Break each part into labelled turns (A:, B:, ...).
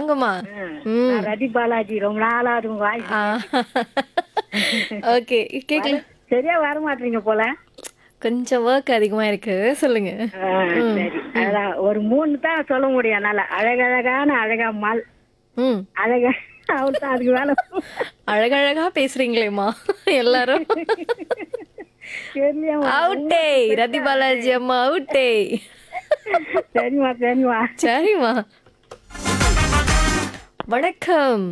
A: வாங்கம்மா ம்
B: நான் ரதி பாலாஜி ரொம்ப நாளாவது உங்க வாய்ஸ்
A: ஓகே கேக்கல
B: சரியா வர மாட்டீங்க போல
A: கொஞ்சம் ஒர்க் அதிகமா இருக்கு சொல்லுங்க
B: ஆ, சரி அதான் ஒரு மூணு தான் சொல்ல முடியும் என்னால அழகழகான அழகா மால்
A: ம்
B: அழகா அவள் தான் அதுக்கு வேலை
A: அழகழகா பேசுறீங்களேம்மா எல்லாரும்
B: தெரியலையாம்மா.
A: அவுட்டே ரதி பாலாஜி அம்மா அவுட்டே
B: சரிம்மா சரிம்மா
A: சரிம்மா வணக்கம்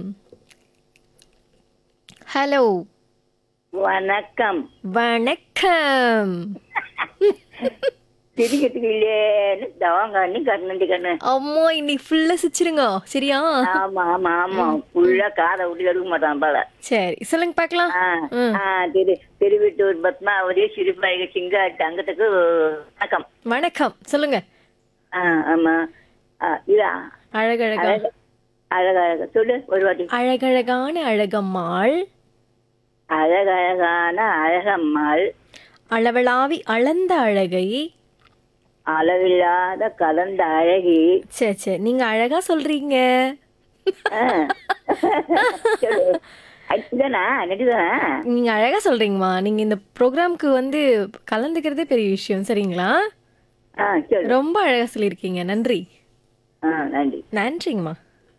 A: ஹலோ
B: வணக்கம்
A: வணக்கம்
B: திரிக்கிறதுக்கு இல்லையேன்னு தவாங்கண்ணி கண்ணண்டி கண்ணு
A: அம்மா இன்னைக்கு ஃபுல்லா சிரிச்சிருங்க சரியா
B: ஆமா ஆமா ஆமா ஃபுல்லா காதை விட்டு எடுக்க மாட்டான் போல
A: சரி சொல்லுங்க பார்க்கலாம்
B: ஆ,
A: ம்.
B: ஆ, திரு திருவிட்டூர் பத்மாவதி சிறுபாய்க சிங்காட்டு அங்கத்துக்கு வணக்கம்
A: வணக்கம் சொல்லுங்க
B: ஆ, ஆமா ஆ, இதா
A: அழகழகா
B: அழக அழகழக சொல்லு ஒரு வாட்டி
A: அழகழகான அழகம்மாள்
B: அழகழகான அழகம்மாள்
A: அளவளாவி அளந்த அழகை
B: அளவில்லாத கலந்த அழகி
A: சே சே நீங்க அழகா சொல்றீங்க
B: ஆ. சொல்லு. இதுதானா நெட்டுதானா
A: நீங்க அழகா சொல்றீங்கம்மா நீங்க இந்த ப்ரோக்ராம்க்கு வந்து கலந்துக்கிறதே பெரிய விஷயம் சரிங்களா
B: ஆ சொல்லு
A: ரொம்ப அழகா சொல்லியிருக்கீங்க நன்றி
B: ஆ நன்றி
A: நன்றிங்கம்மா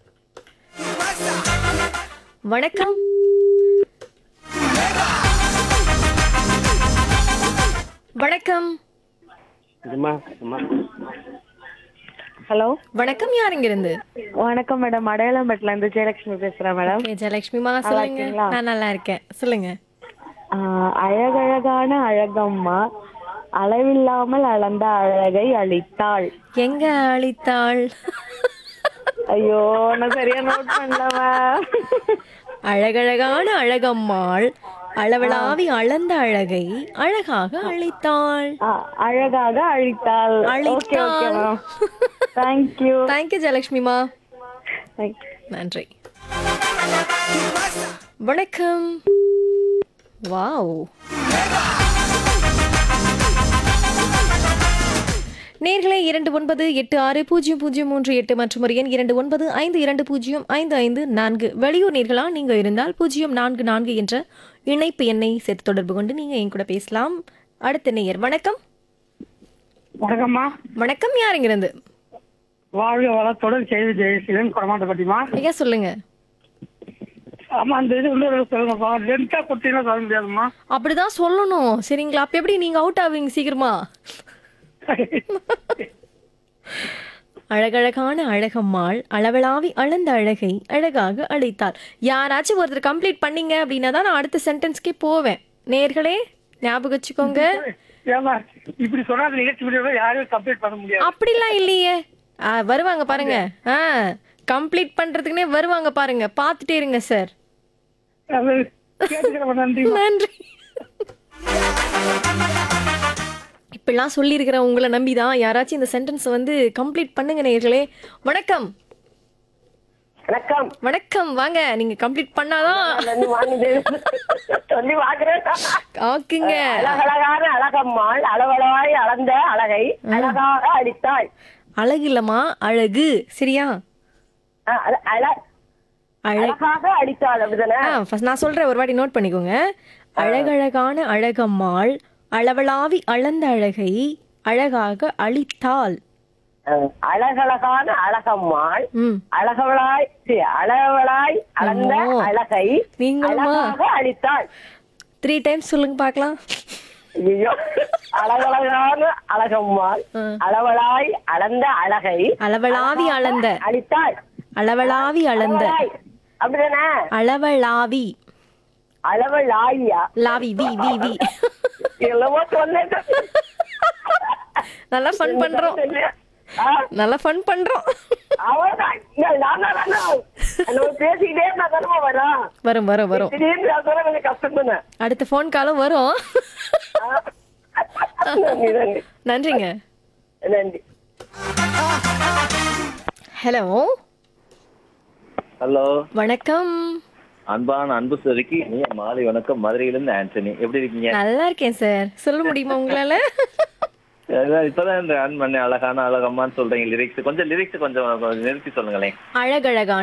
A: வணக்கம் வணக்கம்
C: அம்மா அம்மா
D: ஹலோ
A: வணக்கம் யாருங்க இருந்து
D: வணக்கம் மேடம் அடையாளம்பேட்டில இருந்து ஜெயலட்சுமி பேசுறேன் மேடம்
A: ஓகே ஜெயலட்சுமிமா சொல்லுங்க
D: இருக்கீங்களா?
A: நான் நல்லா இருக்கேன் சொல்லுங்க
D: ஆஹ் அழகழகான அழகம்மா அளவில்லாமல் அளந்த அழகை அளித்தாள்
A: எங்க அளித்தாள்
D: ஐயோ நான் சரியா நோட் பண்ணலவா
A: அழகழகான அழகம்மாள் அளவளாவி அளந்த அழகை அழகாக அளித்தாள்
D: அழகாக அழித்தாள் ஓகே ஓகே
A: அளித்தாள்
D: மேம் தேங்க்யூ
A: தேங்க்யூ ஜெயலட்சுமிமா
D: தேங்க்யூ
A: நன்றி வணக்கம் வாவ் நேர்களே இரண்டு ஒன்பது எட்டு ஆறு பூஜ்ஜியம் பூஜ்ஜியம் மூன்று எட்டு மற்றும் ஒரு எண் இரண்டு ஒன்பது ஐந்து இரண்டு பூஜ்ஜியம் ஐந்து ஐந்து நான்கு வெளியூர் நேர்களா நீங்க இருந்தால் பூஜ்ஜியம் நான்கு நான்கு என்ற இணைப்பு எண்ணை சேர்த்து தொடர்பு கொண்டு நீங்க என் கூட பேசலாம் அடுத்த நேயர் வணக்கம்
C: வணக்கம்மா
A: வணக்கம் யாருங்க இருந்து
C: வாழ்க வளத்துடன் செய்தி ஜெயசீலன் குடமாட்டப்பட்டிமா
A: ஐயா சொல்லுங்க
C: ஆமா அந்த இது இன்னொரு சொல்லுங்கப்பா லென்த்தா கொடுத்தீங்கன்னா சொல்ல முடியாதும்மா
A: அப்படிதான் சொல்லணும் சரிங்களா அப்ப எப்படி நீங்க அவுட் ஆவீங்க சீக்கிரமா அழகழகான அழகம்மாள் அளவளாவி அளந்த அழகை அழகாக அழைத்தாள் யாராச்சும் ஒருத்தர் கம்ப்ளீட் பண்ணீங்க அப்படின்னா தான் நான் அடுத்த சென்டென்ஸ்க்கே போவேன் நேர்களே ஞாபகம் வச்சுக்கோங்க
C: ஏமா இப்படி சொன்னா அந்த நிகழ்ச்சி முடியும் யாரையும் கம்ப்ளீட் பண்ண முடியாது
A: அப்படிலாம் இல்லையே ஆ, வருவாங்க பாருங்க ஆ கம்ப்ளீட் பண்றதுக்குனே வருவாங்க பாருங்க பார்த்துட்டே இருங்க சார்
C: அது கேட்டுக்கிறவன் நன்றி
A: நன்றி இப்படிலாம் சொல்லியிருக்கிற உங்களை நம்பி தான் யாராச்சும் இந்த சென்டென்ஸை வந்து கம்ப்ளீட் பண்ணுங்க நேர்களே வணக்கம்
E: வணக்கம்
A: வணக்கம் வாங்க நீங்க கம்ப்ளீட் பண்ணாதான்
E: வந்து வாங்குது சொல்லி வாங்குறேன்
A: ஓகேங்க
E: அழகழகான அழகம்மாள் அளவளவாய் அளந்த அழகை அழகாக அடித்தாள்
A: அழகு இல்லம்மா அழகு சரியா
E: அஹ் அழ- அழ-
A: அழகு
E: அழகாக அடித்தாள் அப்படிதானே
A: ஆ first நான் சொல்றேன் ஒரு வாட்டி நோட் பண்ணிக்கோங்க அழகழகான அழகம்மாள் அளவளாவி அளந்த அழகை அழகாக அளித்தாள்
E: அஹ் அழகழகான அழகம்மாள்
A: ம்
E: அழகவளாய் சி, அளவளாய் அளந்த
A: அம்மோ.
E: அழகை
A: நீங்களுமா?
E: அழகாக அடித்தாள்
A: த்ரீ டைம்ஸ் சொல்லுங்க பார்க்கலாம்
E: ஐயோ அழகழகான அழகம்மாள்
A: ம்.
E: அளவளாய் அளந்த அழகை
A: அளவளாவி அளந்த
E: அடித்தாள்
A: அளவளாவி அளந்த
E: அளவளாய். அப்படிதானே
A: அளவளாவி
E: அளவளாயா
A: லாவி வி வி வி
E: என்னமோ சொன்னேன்
A: நல்லா ஃபன் பண்றோம்
E: ஆ,
A: நல்லா ஃபன் பண்றோம்
E: அவ்வளவுதான். இல்ல, நான் தான் நான் நம்ம பேசிக்கிட்டே இருந்தா தானே வரும்
A: வரும் வரும் வரும்
E: திடீர்னு நான் சொல்ல கொஞ்சம் கஷ்டம் தானே
A: அடுத்த ஃபோன் காலும் வரும்
E: ஆ. நன்றி நன்றி
A: நன்றிங்க
E: நன்றி
A: ஹலோ
F: ஹலோ
A: வணக்கம்
F: அன்பான அன்பு சரிக்கு நீ மாலை வணக்கம் மதுரையிலிருந்து ஆண்டனி எப்படி இருக்கீங்க
A: நல்லா இருக்கேன் சார் சொல்ல முடியுமா உங்களால
F: அதான் இப்பதான் இந்த ஆன் பண்ண அழகான அழகம்மான்னு சொல்றீங்க லிரிக்ஸ் கொஞ்சம் லிரிக்ஸ் கொஞ்சம் கொஞ்சம் நிறுத்தி சொல்லுங்களேன்
A: அழகழகான